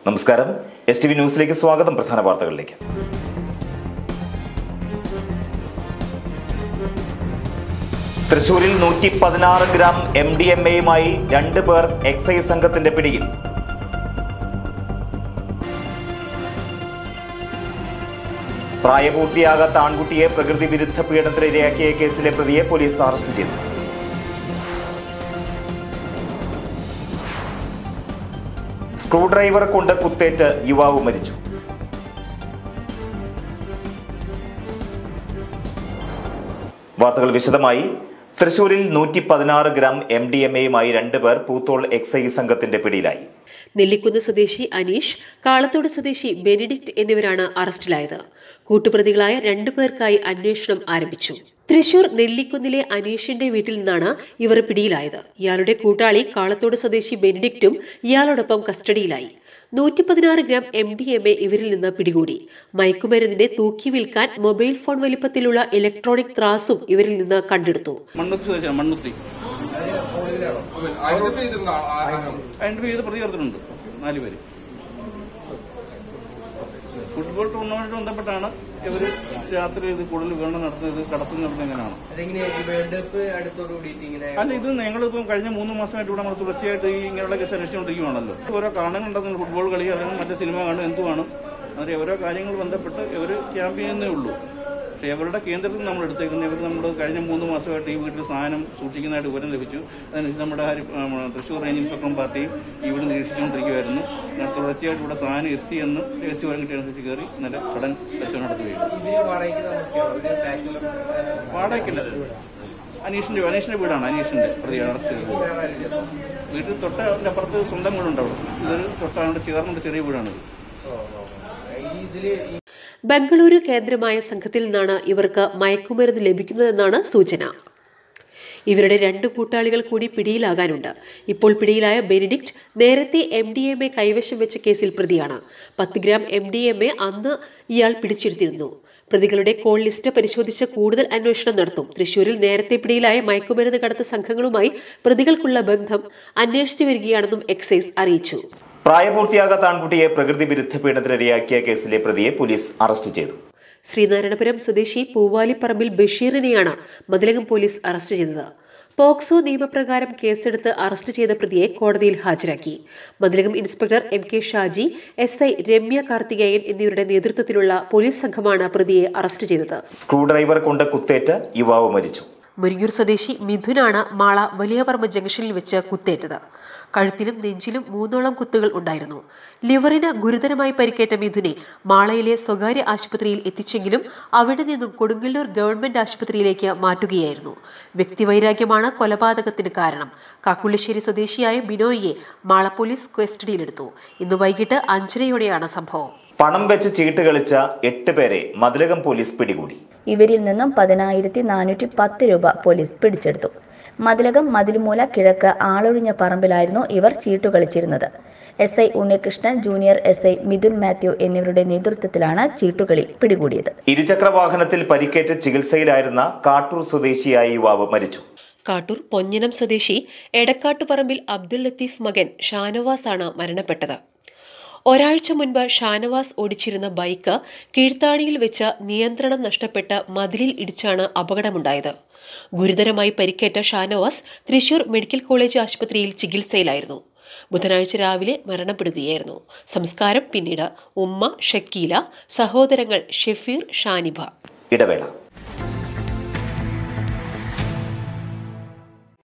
നമസ്കാരം S T V ന്യൂസിലേക്ക് സ്വാഗതം പ്രധാന വാർത്തകളിലേക്ക് തൃശൂരിൽ നൂറ്റി പതിനാറ് ഗ്രാം എം ഡി എം എയുമായി രണ്ട് പേർ എക്സൈസ് സംഘത്തിന്റെ പിടിയിൽ പ്രായപൂർത്തിയാകാത്ത ആൺകുട്ടിയെ പ്രകൃതി വിരുദ്ധ പീഡനത്തിനിരയാക്കിയ കേസിലെ പ്രതിയെ പോലീസ് അറസ്റ്റ് ചെയ്തു സ്ക്രൂ ഡ്രൈവർ കൊണ്ട് കുത്തേറ്റ് യുവാവ് മരിച്ചു വാർത്തകൾ വിശദമായി തൃശൂരിൽ നൂറ്റി പതിനാറ് ഗ്രാം എം ഡി എം എയുമായി രണ്ടുപേർ പൂത്തോൾ എക്സൈസ് സംഘത്തിന്റെ പിടിയിലായി നെല്ലിക്കുന്ന് സ്വദേശി അനീഷ് കാളത്തോട് സ്വദേശി ബെനഡിക്ട് എന്നിവരാണ് അറസ്റ്റിലായത് കൂട്ടുപ്രതികളായ രണ്ടു പേർക്കായി അന്വേഷണം ആരംഭിച്ചു തൃശൂർ നെല്ലിക്കുന്നിലെ അനീഷിന്റെ വീട്ടിൽ നിന്നാണ് ഇവർ പിടിയിലായത് ഇയാളുടെ കൂട്ടാളി കാളത്തോട് സ്വദേശി ബെനഡിക്റ്റും ഇയാളോടൊപ്പം കസ്റ്റഡിയിലായി നൂറ്റി പതിനാറ് gram M D M A ഇവരിൽ നിന്ന് പിടികൂടി മയക്കുമരുന്നിനെ തൂക്കി വിൽക്കാൻ മൊബൈൽ ഫോൺ വലിപ്പത്തിലുള്ള ഇലക്ട്രോണിക് ത്രാസും ഇവരിൽ നിന്ന് കണ്ടെടുത്തു മണ്ണുത്തി സ്വദേശിയാണ് മണ്ണുത്തി ഐഡന്റിഫൈ ചെയ്തിട്ടുള്ള ആരാണ് ഐഡന്റിഫൈ ചെയ്ത് പ്രതി ചേർത്തിട്ടുണ്ട് നാല് പേര് ഫുട്ബോൾ ടൂർണമെന്റുമായി ബന്ധപ്പെട്ടാണ് ഇവര് രാത്രി ഇത് കൂടുതൽ വിപണനം നടത്തുന്നത് കടത്തുന്ന നടത്തുന്നത് എങ്ങനെയാണ് അതെങ്ങനെയാ ഈ വേൾഡ് കപ്പ് അടുത്തോടുകൂടിയിട്ട് ഇങ്ങനെ അല്ല ഇത് ഞങ്ങളിപ്പം കഴിഞ്ഞ മൂന്ന് മാസമായിട്ട് ഇവിടെ നമ്മൾ തുടർച്ചയായിട്ട് ഈ ഇങ്ങനെയുള്ള കേസ് അന്വേഷിച്ചുകൊണ്ടിരിക്കുകയാണല്ലോ ഓരോ കാരണങ്ങളുണ്ടെന്ന് ഫുട്ബോൾ കളി അല്ലെങ്കിൽ മറ്റേ സിനിമ കാണും എന്തുമാണ് അതിന് ഓരോ കാര്യങ്ങൾ ബന്ധപ്പെട്ട് ഇവർ ക്യാമ്പ് ചെയ്യുന്നേ ഉള്ളൂ പക്ഷേ ഇവരുടെ കേന്ദ്രത്തിൽ നമ്മൾ എടുത്തേക്കുന്നത് ഇവർ നമ്മൾ കഴിഞ്ഞ മൂന്ന് മാസമായിട്ട് ഈ വീട്ടിൽ സാധനം സൂക്ഷിക്കുന്നതായിട്ട് വിവരം ലഭിച്ചു അതനുസരിച്ച് നമ്മുടെ ഹരി- ആ, തൃശ്ശൂർ റേഞ്ച് ഇൻസ്പെക്ടറും പാർട്ടിയും ഈ വീട് നിരീക്ഷിച്ചുകൊണ്ടിരിക്കുകയായിരുന്നു ഞാൻ തുടർച്ചയായിട്ട് ഇവിടെ സാധനം എത്തിയെന്ന് രഹസ്യ വിവരം കിട്ടിയതനുസരിച്ച് കയറി ഇന്നലെ കടൻ പരിശോധന നടത്തുകയായിരുന്നു ഇതിന് വാടകയ്ക്ക് താമസിക്കണം ഒരു ഫാക്ടറിയിലും വാടകയ്ക്കില്ല അനീഷിന്റെ അനീഷിന്റെ വീടാണ് അനീഷിന്റെ പ്രതിയാണ് അറസ്റ്റ് ചെയ്തത് വേറെ ആരില്ല വീട്ടിൽ തൊട്ട അതിന്റെ അപ്പുറത്ത് സ്വന്തം വീടുണ്ട് അവിടെ ഇതൊരു തൊട്ടാണ്ട് ചേർന്നുണ്ട് ചെറിയ വീടാണിത് ഈ ഇതില് ഈ ബംഗളൂരു കേന്ദ്രമായ സംഘത്തിൽ നിന്നാണ് ഇവർക്ക് മയക്കുമരുന്ന് ലഭിക്കുന്നതെന്നാണ് സൂചന ഇവരുടെ രണ്ട് കൂട്ടാളികൾ കൂടി പിടിയിലാകാനുണ്ട് ഇപ്പോൾ പിടിയിലായ ബെനഡിക്റ്റ് നേരത്തെ എം ഡി എം എ കൈവശം വെച്ച കേസിൽ പ്രതിയാണ് പത്ത് gram M D M A അന്ന് ഇയാൾ പിടിച്ചെടുത്തിരുന്നു പ്രതികളുടെ കോൾ ലിസ്റ്റ് പരിശോധിച്ച് കൂടുതൽ അന്വേഷണം നടത്തും തൃശൂരിൽ നേരത്തെ പിടിയിലായ മയക്കുമരുന്ന് കടത്ത് സംഘങ്ങളുമായി പ്രതികൾക്കുള്ള ബന്ധം അന്വേഷിച്ചു വരികയാണെന്നും എക്സൈസ് അറിയിച്ചു പ്രായപൂർത്തിയാകാത്ത ആൺകുട്ടിയെ പ്രകൃതി വിരുദ്ധ പീഡനത്തിനിരയാക്കിയ കേസിലെ പ്രതിയെ പോലീസ് അറസ്റ്റ് ചെയ്തു ശ്രീനാരായണപുരം സ്വദേശി പൂവാലിപ്പറമ്പിൽ ബഷീറിനെയാണ് മതിലകം പോലീസ് അറസ്റ്റ് ചെയ്തത് പോക്സോ നിയമപ്രകാരം കേസെടുത്ത് അറസ്റ്റ് ചെയ്ത പ്രതിയെ കോടതിയിൽ ഹാജരാക്കി Mathilakam inspector M K Shaji S I Ramya Karthikeyan എന്നിവരുടെ നേതൃത്വത്തിലുള്ള പോലീസ് സംഘമാണ് പ്രതിയെ അറസ്റ്റ് ചെയ്തത് സ്ക്രൂ ഡ്രൈവർ കൊണ്ട് കുത്തേറ്റ് യുവാവ് മരിച്ചു മുരിങ്ങൂർ സ്വദേശി മിഥുനാണ് മാള വലിയപറമ്പ് ജംഗ്ഷനിൽ വെച്ച് കുത്തേറ്റത് കഴുത്തിലും നെഞ്ചിലും മൂന്നോളം കുത്തുകൾ ഉണ്ടായിരുന്നു ലിവറിന് ഗുരുതരമായി പരിക്കേറ്റ മിഥുനെ മാളയിലെ സ്വകാര്യ ആശുപത്രിയിൽ എത്തിച്ചെങ്കിലും അവിടെ നിന്നും കൊടുങ്ങല്ലൂർ ഗവൺമെന്റ് ആശുപത്രിയിലേക്ക് മാറ്റുകയായിരുന്നു വ്യക്തിവൈരാഗ്യമാണ് കൊലപാതകത്തിന് കാരണം കാക്കുള്ളിശ്ശേരി സ്വദേശിയായ ബിനോയിയെ മാള പോലീസ് കസ്റ്റഡിയിലെടുത്തു ഇന്ന് വൈകിട്ട് അഞ്ചരയോടെയാണ് സംഭവം പണം വെച്ച് ചീട്ട് കളിച്ച എട്ട് പേരെ മതിലകം പോലീസ് പിടികൂടി ഇവരിൽ നിന്നും പതിനായിരത്തി നാനൂറ്റി പത്ത് രൂപ പോലീസ് പിടിച്ചെടുത്തു മതിലകം മതിൽമൂല കിഴക്ക് ആളൊഴിഞ്ഞ പറമ്പിലായിരുന്നു ഇവർ ചീട്ടു കളിച്ചിരുന്നത് S I Unnikrishnan junior S I Mithun Mathew എന്നിവരുടെ നേതൃത്വത്തിലാണ് ചീട്ടുകളി പിടികൂടിയത് ഇരുചക്ര വാഹനത്തിൽ പരിക്കേറ്റ് ചികിത്സയിലായിരുന്ന കാട്ടൂർ സ്വദേശിയായ യുവാവ് മരിച്ചു കാട്ടൂർ പൊഞ്ഞനം സ്വദേശി എടക്കാട്ടുപറമ്പിൽ അബ്ദുൽ ലത്തീഫ് മകൻ ഷാനവാസ് ആണ് മരണപ്പെട്ടത് ഒരാഴ്ച മുൻപ് ഷാനവാസ് ഓടിച്ചിരുന്ന ബൈക്ക് കീഴ്ത്താണിയിൽ വെച്ച് നിയന്ത്രണം നഷ്ടപ്പെട്ട് മതിലിൽ ഇടിച്ചാണ് അപകടമുണ്ടായത് ഗുരുതരമായി പരിക്കേറ്റ ഷാനവാസ് തൃശൂർ മെഡിക്കൽ കോളേജ് ആശുപത്രിയിൽ ചികിത്സയിലായിരുന്നു ബുധനാഴ്ച രാവിലെ മരണപ്പെടുകയായിരുന്നു സംസ്കാരം പിന്നീട് ഉമ്മ ഷക്കീല സഹോദരങ്ങൾ ഷെഫീർ ഷാനിബ ഇടവേള